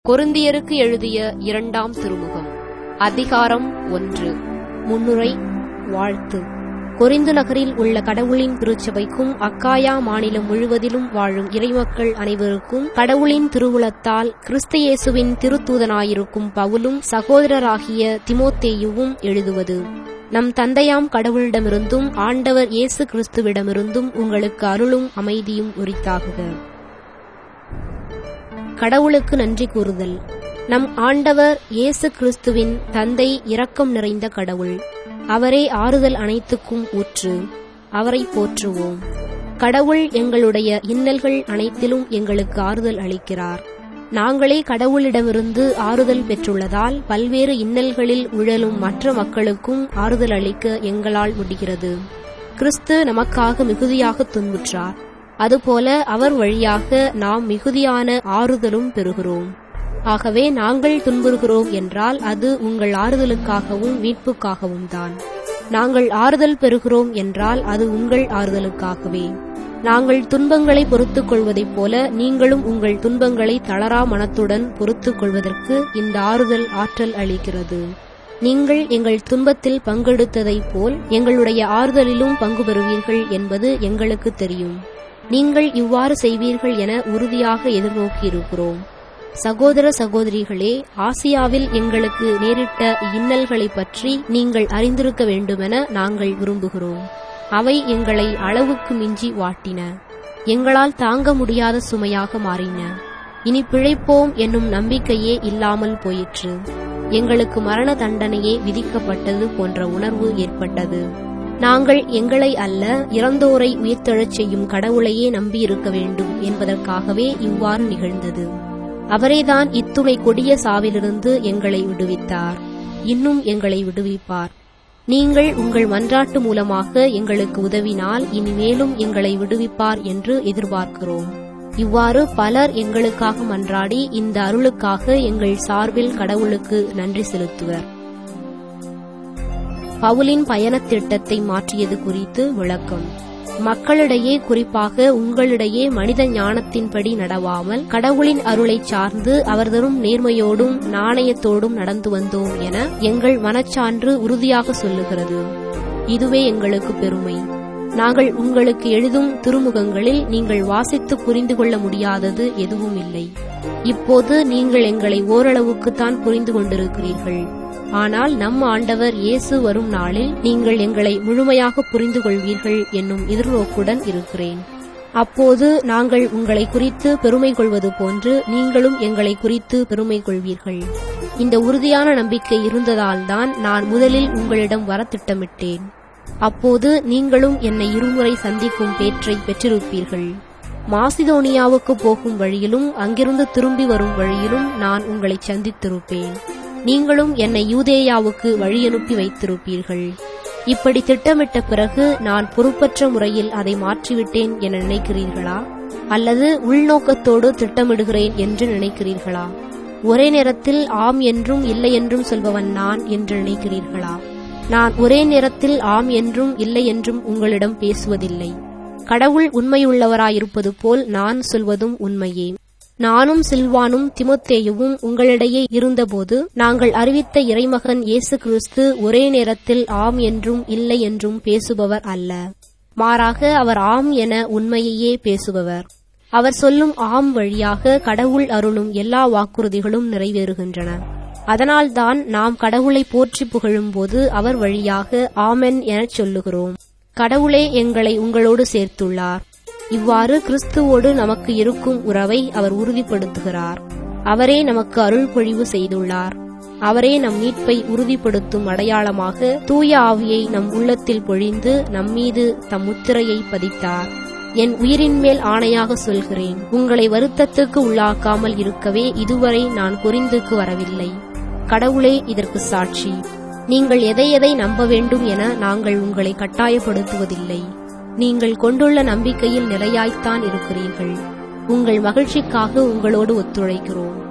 கொரிந்தியருக்கு எழுதிய இரண்டாம் திருமுகம் அதிகாரம் ஒன்று முன்னுரை வாழ்த்து கொரிந்து நகரில் உள்ள கடவுளின் திருச்சபைக்கும் அக்காயா மாநிலம் முழுவதிலும் வாழும் இறைமக்கள் அனைவருக்கும் கடவுளின் திருவுளத்தால் கிறிஸ்து இயேசுவின் திருத்தூதனாயிருக்கும் பவுலும் சகோதரராகிய திமோத்தேயுவும் எழுதுவது நம் தந்தையாம் கடவுளிடமிருந்தும் ஆண்டவர் இயேசு கிறிஸ்துவிடமிருந்தும் உங்களுக்கு அருளும் அமைதியும் உரித்தாகுக கடவுளுக்கு நன்றி கூறுதல் நம் ஆண்டவர் இயேசு கிறிஸ்துவின் தந்தை இரக்கம் நிறைந்த கடவுள் அவரே ஆறுதல் அனைத்துக்கும் ஊற்று அவரை போற்றுவோம் கடவுள் எங்களுடைய இன்னல்கள் அனைத்திலும் எங்களுக்கு ஆறுதல் அளிக்கிறார் நாங்களே கடவுளிடமிருந்து ஆறுதல் பெற்றுள்ளதால் பல்வேறு இன்னல்களில் உழலும் மற்ற மக்களுக்கும் ஆறுதல் அளிக்க எங்களால் முடிகிறது கிறிஸ்து நமக்காக மிகுதியாக துன்புற்றார் அதுபோல அவர் வழியாக நாம் மிகுதியான ஆறுதலும் பெறுகிறோம் ஆகவே நாங்கள் துன்புறுகிறோம் என்றால் அது உங்கள் ஆறுதலுக்காகவும் மீட்புக்காகவும் தான் நாங்கள் ஆறுதல் பெறுகிறோம் என்றால் அது உங்கள் ஆறுதலுக்காகவே நாங்கள் துன்பங்களை பொறுத்துக் கொள்வதைப் போல நீங்களும் உங்கள் துன்பங்களை தளரா மனத்துடன் பொறுத்துக் கொள்வதற்கு இந்த ஆறுதல் ஆற்றல் அளிக்கிறது நீங்கள் எங்கள் துன்பத்தில் பங்கெடுத்ததைப் போல் எங்களுடைய ஆறுதலிலும் பங்கு பெறுவீர்கள் என்பது எங்களுக்கு தெரியும் நீங்கள் இவ்வாறு செய்வீர்கள் என உறுதியாக எதிர்நோக்கியிருக்கிறோம் சகோதர சகோதரிகளே ஆசியாவில் எங்களுக்கு நேரிட்ட இன்னல்களைப் பற்றி நீங்கள் அறிந்திருக்க வேண்டுமென நாங்கள் விரும்புகிறோம் அவை எங்களை அளவுக்கு மிஞ்சி வாட்டின எங்களால் தாங்க முடியாத சுமையாக மாறின இனி பிழைப்போம் என்னும் நம்பிக்கையே இல்லாமல் போயிற்று எங்களுக்கு மரண தண்டனையே விதிக்கப்பட்டது போன்ற உணர்வு ஏற்பட்டது நாங்கள் எங்களை அல்ல இறந்தோரை உயிர்த்தெழச் செய்யும் கடவுளையே நம்பியிருக்க வேண்டும் என்பதற்காகவே இவ்வாறு நிகழ்ந்தது அவரேதான் இத்துணை கொடிய சாவிலிருந்து எங்களை விடுவித்தார் இன்னும் எங்களை விடுவிப்பார் நீங்கள் உங்கள் மன்றாட்டு மூலமாக எங்களுக்கு உதவினால் இனிமேலும் எங்களை விடுவிப்பார் என்று எதிர்பார்க்கிறோம் இவ்வாறு பலர் எங்களுக்காக மன்றாடி இந்த அருளுக்காக எங்கள் சார்பில் கடவுளுக்கு நன்றி செலுத்துவர் பவுலின் பயணத் திட்டத்தை மாற்றியது குறித்து விளக்கம் மக்களிடையே குறிப்பாக உங்களிடையே மனித ஞானத்தின்படி நடவாமல் கடவுளின் அருளை சார்ந்து அவர் தரும் நேர்மையோடும் நாணயத்தோடும் நடந்து வந்தோம் என எங்கள் மனச்சான்று உறுதியாக சொல்லுகிறது இதுவே எங்களுக்கு பெருமை நாங்கள் உங்களுக்கு எழுதும் திருமுகங்களில் நீங்கள் வாசித்து புரிந்து கொள்ள முடியாதது எதுவும் இல்லை இப்போது நீங்கள் எங்களை ஓரளவுக்குத்தான் புரிந்து கொண்டிருக்கிறீர்கள் ஆனால் நம் ஆண்டவர் இயேசு வரும் நாளில் நீங்கள் எங்களை முழுமையாக புரிந்து கொள்வீர்கள் என்னும் எதிர்நோக்குடன் இருக்கிறேன் அப்போது நாங்கள் உங்களை குறித்து பெருமை கொள்வது போன்று நீங்களும் எங்களை குறித்து பெருமை கொள்வீர்கள் இந்த உறுதியான நம்பிக்கை இருந்ததால்தான் நான் முதலில் உங்களிடம் வர திட்டமிட்டேன் அப்போது நீங்களும் என்னை இருமுறை சந்திக்கும் பேற்றை பெற்றிருப்பீர்கள் மாசிதோனியாவுக்கு போகும் வழியிலும் அங்கிருந்து திரும்பி வரும் வழியிலும் நான் உங்களை சந்தித்திருப்பேன் நீங்களும் என்னை யூதேயாவுக்கு வழியனுப்பி வைத்திருப்பீர்கள் இப்படி திட்டமிட்ட பிறகு நான் பொறுப்பற்ற முறையில் அதை மாற்றிவிட்டேன் என நினைக்கிறீர்களா அல்லது உள்நோக்கத்தோடு திட்டமிடுகிறேன் என்று நினைக்கிறீர்களா ஒரே நேரத்தில் ஆம் என்றும் இல்லை என்றும் சொல்பவன் நான் என்று நினைக்கிறீர்களா நான் ஒரே நேரத்தில் ஆம் என்றும் இல்லை என்றும் உங்களிடம் பேசுவதில்லை கடவுள் உண்மையுள்ளவராயிருப்பது போல் நான் சொல்வதும் உண்மையே நானும் சில்வானும் திமுத்தேயுவும் உங்களிடையே இருந்தபோது நாங்கள் அறிவித்த இறைமகன் இயேசு கிறிஸ்து ஒரே நேரத்தில் ஆம் என்றும் இல்லை என்றும் பேசுபவர் அல்ல மாறாக அவர் ஆம் என உண்மையையே பேசுபவர் அவர் சொல்லும் ஆம் வழியாக கடவுள் அருளும் எல்லா வாக்குறுதிகளும் நிறைவேறுகின்றன அதனால்தான் நாம் கடவுளை போற்றி புகழும்போது அவர் வழியாக ஆமென் எனச் சொல்லுகிறோம் கடவுளே எங்களை உங்களோடு சேர்த்துள்ளார் இவ்வாறு கிறிஸ்துவோடு நமக்கு இருக்கும் உறவை அவர் உறுதிப்படுத்துகிறார் அவரே நமக்கு அருள் பொழிவு செய்துள்ளார் அவரே நம் மீட்பை உறுதிப்படுத்தும் அடையாளமாக தூய ஆவியை நம் உள்ளத்தில் பொழிந்து நம்மீது தம் முத்திரையை பதித்தார் என் உயிரின் மேல் ஆணையாக சொல்கிறேன் உங்களை வருத்தத்துக்கு உள்ளாக்காமல் இருக்கவே இதுவரை நான் குறிந்துக்கு வரவில்லை கடவுளே இதற்கு சாட்சி நீங்கள் எதை எதை நம்ப வேண்டும் என நாங்கள் உங்களை கட்டாயப்படுத்துவதில்லை நீங்கள் கொண்டுள்ள நம்பிக்கையில் நிலையாய்த்தான் இருக்கிறீர்கள் உங்கள் மகிழ்ச்சிக்காக உங்களோடு ஒத்துழைக்கிறோம்